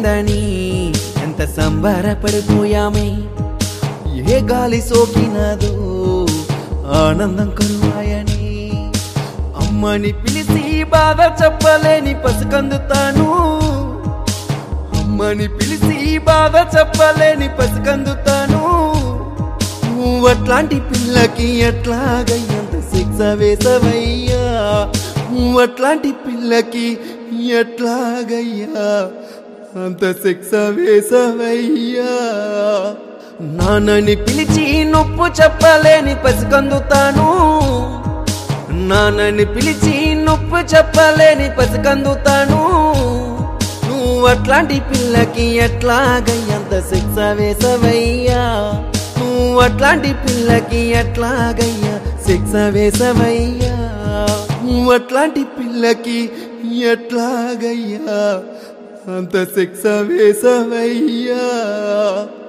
లేదని ఎంత సంబరపడిపోయామే ఏ గాలి సోకినదో ఆనందం కరువాయని అమ్మని పిలిచి బాధ చెప్పలేని పసికందుతాను అమ్మని పిలిచి బాధ చెప్పలేని పసికందుతాను నువ్వు అట్లాంటి పిల్లకి ఎట్లాగయ్యంత శిక్ష వేసవయ్యా నువ్వు అట్లాంటి పిల్లకి ఎట్లాగయ్యా అంత శిక్ష వేసవయ్యా నాన్నని పిలిచి నొప్పు చెప్పలేని పసికందుతాను నాన్నని పిలిచి నొప్పు చెప్పలేని పసికందుతాను నువ్వు అట్లాంటి పిల్లకి ఎట్లాగయ్యంత శిక్ష వేసవయ్యా నువ్వు అట్లాంటి పిల్లకి ఎట్లాగయ్యా శిక్ష వేసవయ్యా నువ్వు అట్లాంటి పిల్లకి ఎట్లాగయ్యా అంత శిక్ష వేసవయ్యా